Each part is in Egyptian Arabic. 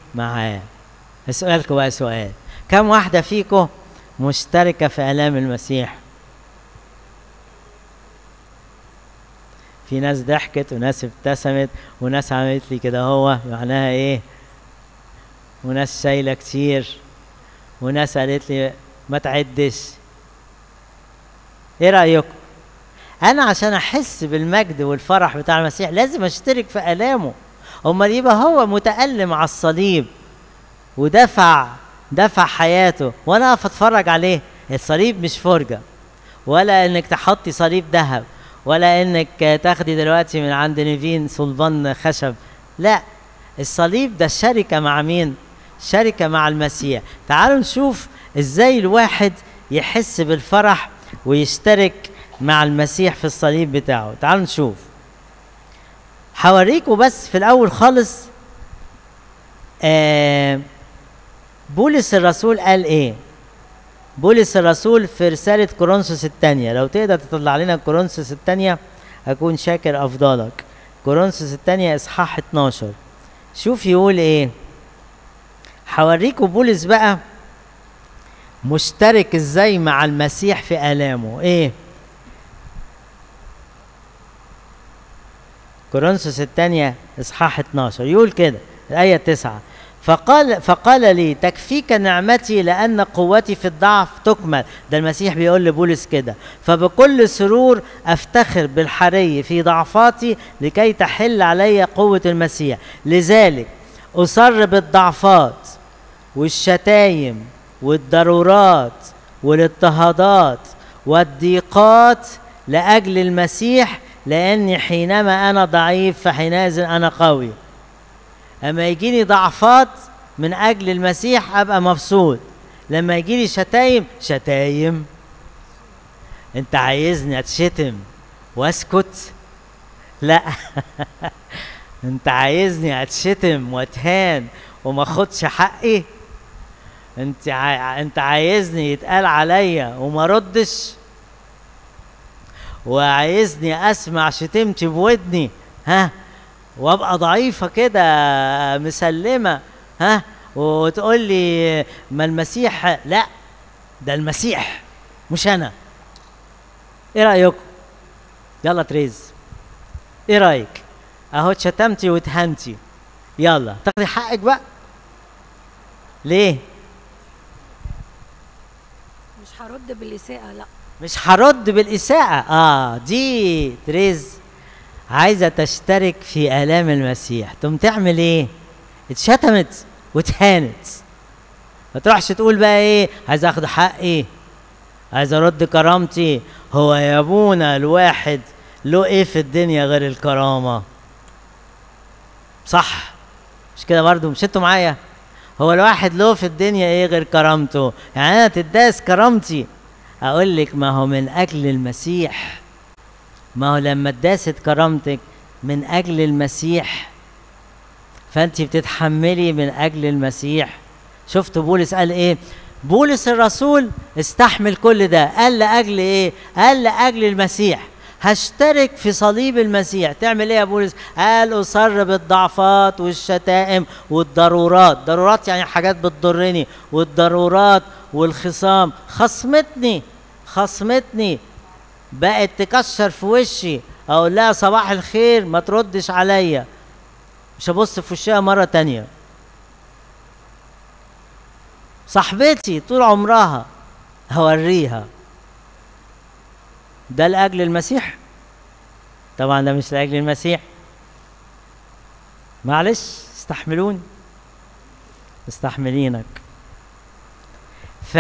معاه اسالكم بقى سؤال كم واحده فيكم مشتركه في الام المسيح في ناس ضحكت وناس ابتسمت وناس عملت لي كده هو معناها ايه وناس شايله كتير وناس قالت لي ما تعدش ايه رايكم انا عشان احس بالمجد والفرح بتاع المسيح لازم اشترك في الامه امال يبقى هو متالم على الصليب ودفع دفع حياته وانا اقف اتفرج عليه الصليب مش فرجه ولا انك تحطي صليب ذهب ولا انك تاخدي دلوقتي من عند نيفين صلبان خشب لا الصليب ده شركه مع مين شركه مع المسيح تعالوا نشوف ازاي الواحد يحس بالفرح ويشترك مع المسيح في الصليب بتاعه تعالوا نشوف هوريكم بس في الاول خالص آه بولس الرسول قال ايه بولس الرسول في رسالة كورنثوس الثانية لو تقدر تطلع لنا كورنثوس الثانية أكون شاكر أفضلك كورنثوس الثانية إصحاح 12 شوف يقول إيه هوريكم بولس بقى مشترك إزاي مع المسيح في آلامه إيه كورنثوس الثانية إصحاح 12 يقول كده الآية 9 فقال فقال لي تكفيك نعمتي لأن قوتي في الضعف تكمل ده المسيح بيقول لبولس كده فبكل سرور أفتخر بالحري في ضعفاتي لكي تحل علي قوة المسيح لذلك أصر بالضعفات والشتايم والضرورات والاضطهادات والضيقات لأجل المسيح لأني حينما أنا ضعيف فحينئذ أنا قوي اما يجيني ضعفات من اجل المسيح ابقى مبسوط لما يجيلي شتايم شتايم انت عايزني اتشتم واسكت لا انت عايزني اتشتم واتهان وما اخدش حقي انت عاي... انت عايزني يتقال عليا وما ردش وعايزني اسمع شتمتي بودني ها وابقى ضعيفه كده مسلمه ها وتقول لي ما المسيح لا ده المسيح مش انا ايه رايكم يلا تريز ايه رايك اهو اتشتمتي واتهنتي يلا تاخدي حقك بقى ليه مش هرد بالإساءة لا مش هرد بالاساءه اه دي تريز عايزه تشترك في الام المسيح تقوم تعمل ايه اتشتمت واتهانت ما تروحش تقول بقى ايه عايز اخد حقي عايز ارد كرامتي هو يا ابونا الواحد له ايه في الدنيا غير الكرامه صح مش كده برضو مش انتوا معايا هو الواحد له في الدنيا ايه غير كرامته يعني انا تداس كرامتي اقول لك ما هو من اجل المسيح ما هو لما اتداست كرامتك من اجل المسيح فانت بتتحملي من اجل المسيح شفت بولس قال ايه بولس الرسول استحمل كل ده قال لاجل ايه قال لاجل المسيح هشترك في صليب المسيح تعمل ايه يا بولس قال اصر بالضعفات والشتائم والضرورات ضرورات يعني حاجات بتضرني والضرورات والخصام خصمتني خصمتني بقت تكشر في وشي اقول لها صباح الخير ما تردش عليا مش هبص في وشها مره تانية صاحبتي طول عمرها هوريها ده لاجل المسيح طبعا ده مش لاجل المسيح معلش استحملوني مستحملينك ف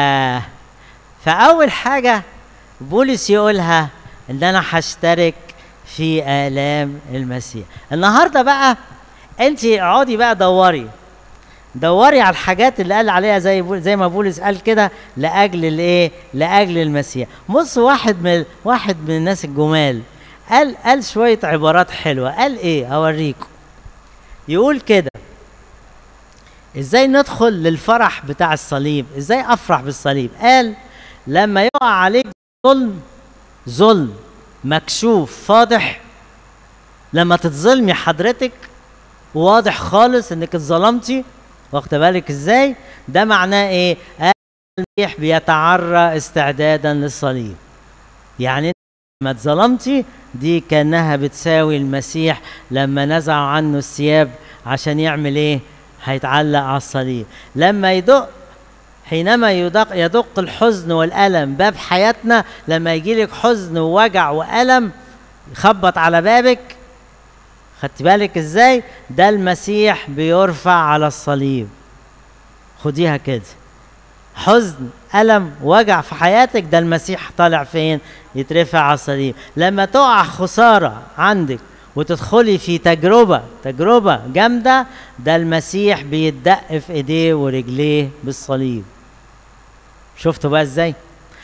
فاول حاجه بولس يقولها ان انا هشترك في الام المسيح النهارده بقى انت اقعدي بقى دوري دوري على الحاجات اللي قال عليها زي بول زي ما بولس قال كده لاجل الايه لاجل المسيح بص واحد من واحد من الناس الجمال قال قال شويه عبارات حلوه قال ايه اوريكم يقول كده ازاي ندخل للفرح بتاع الصليب ازاي افرح بالصليب قال لما يقع عليك ظلم ظلم مكشوف فاضح لما تتظلمي حضرتك واضح خالص انك اتظلمتي واخد بالك ازاي ده معناه ايه المسيح بيتعرى استعدادا للصليب يعني ما اتظلمتي دي كانها بتساوي المسيح لما نزعوا عنه الثياب عشان يعمل ايه هيتعلق على الصليب لما يدق حينما يدق يدق الحزن والألم باب حياتنا لما يجيلك حزن ووجع وألم يخبط على بابك خدت بالك ازاي ده المسيح بيرفع على الصليب خديها كده حزن ألم وجع في حياتك ده المسيح طالع فين يترفع على الصليب لما تقع خسارة عندك وتدخلي في تجربة تجربة جامدة ده المسيح بيتدق في ايديه ورجليه بالصليب شفتوا بقى ازاي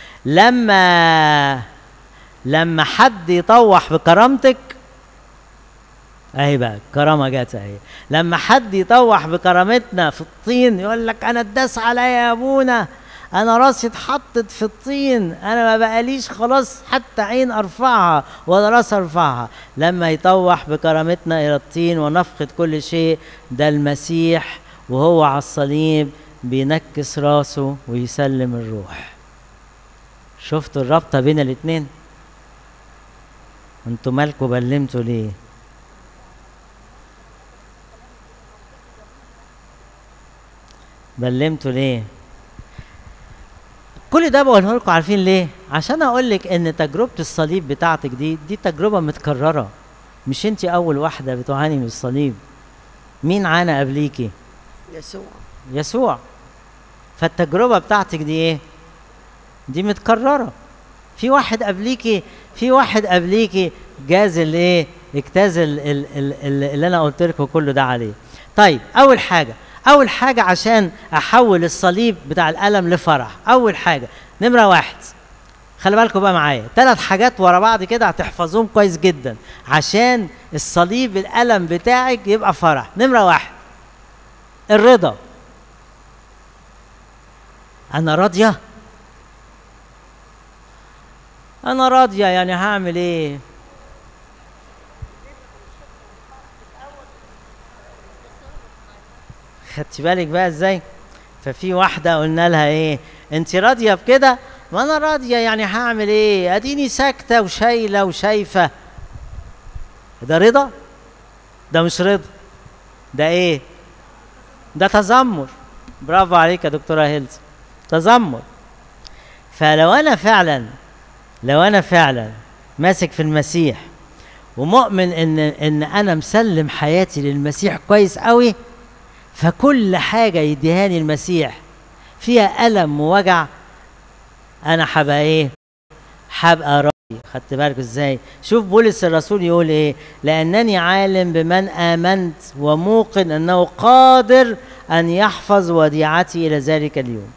لما لما حد يطوح بكرامتك اهي بقى الكرامه جت اهي لما حد يطوح بكرامتنا في الطين يقول لك انا اتداس عليا يا ابونا انا راسي اتحطت في الطين انا ما بقاليش خلاص حتى عين ارفعها ولا راس ارفعها لما يطوح بكرامتنا الى الطين ونفقد كل شيء ده المسيح وهو على الصليب بينكس راسه ويسلم الروح شفتوا الرابطه بين الاتنين انتوا مالكوا بلمتوا ليه بلمتوا ليه كل ده بقوله لكم عارفين ليه عشان اقول لك ان تجربه الصليب بتاعتك دي دي تجربه متكرره مش انت اول واحده بتعاني من الصليب مين عانى قبليكي يسوع يسوع فالتجربه بتاعتك دي ايه دي متكرره في واحد قبليكي في واحد قبليكي جاز الايه اجتاز ال- ال- ال- ال- اللي انا قلت لكم كله ده عليه طيب اول حاجه اول حاجه عشان احول الصليب بتاع الالم لفرح اول حاجه نمره واحد خلي بالكم بقى معايا ثلاث حاجات ورا بعض كده هتحفظوهم كويس جدا عشان الصليب الالم بتاعك يبقى فرح نمره واحد الرضا انا راضيه انا راضيه يعني هعمل ايه خدت بالك بقى ازاي ففي واحده قلنا لها ايه انت راضيه بكده ما انا راضيه يعني هعمل ايه اديني ساكته وشايله وشايفه ده رضا ده مش رضا ده ايه ده تذمر برافو عليك يا دكتوره هيلز تذمر فلو انا فعلا لو انا فعلا ماسك في المسيح ومؤمن ان ان انا مسلم حياتي للمسيح كويس قوي فكل حاجه يديهاني المسيح فيها الم ووجع انا هبقى ايه هبقى راضي خدت بالك ازاي شوف بولس الرسول يقول ايه لانني عالم بمن امنت وموقن انه قادر ان يحفظ وديعتي الى ذلك اليوم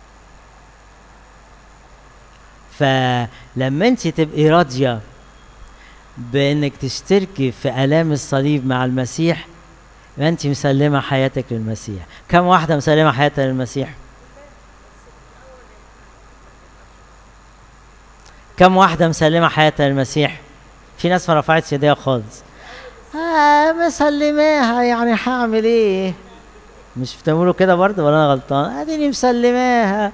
فلما انت تبقي راضيه بانك تشتركي في الام الصليب مع المسيح يبقى انت مسلمه حياتك للمسيح كم واحده مسلمه حياتها للمسيح كم واحده مسلمه حياتها للمسيح في ناس ما رفعتش ايديها خالص آه مسلماها يعني هعمل ايه مش بتعملوا كده برضه ولا انا غلطان اديني مسلماها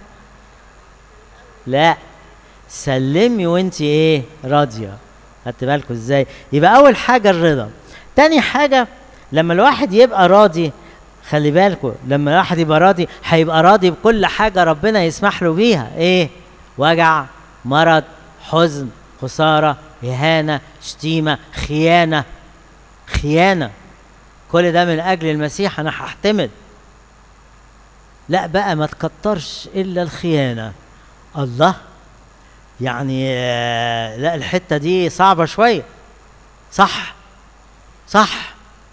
لا سلمي وانت ايه راضيه خدت بالكم ازاي يبقى اول حاجه الرضا تاني حاجه لما الواحد يبقى راضي خلي بالكم لما الواحد يبقى راضي هيبقى راضي بكل حاجه ربنا يسمح له بيها ايه وجع مرض حزن خساره اهانه شتيمه خيانه خيانه كل ده من اجل المسيح انا هحتمل لا بقى ما تكترش الا الخيانه الله يعني آه، لا الحته دي صعبه شويه صح صح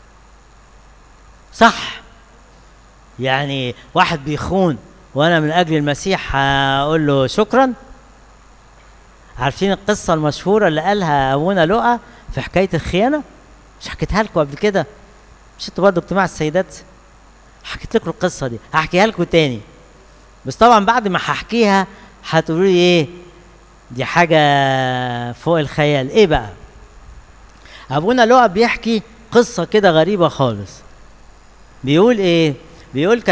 صح يعني واحد بيخون وانا من اجل المسيح هقول له شكرا عارفين القصه المشهوره اللي قالها ابونا لؤى في حكايه الخيانه مش حكيتها لكم قبل كده مش انتوا برضه اجتماع السيدات حكيت لكم القصه دي هحكيها لكم تاني بس طبعا بعد ما هحكيها هتقولوا لي ايه دي حاجه فوق الخيال ايه بقى ابونا لؤى بيحكي قصه كده غريبه خالص بيقول ايه بيقول كان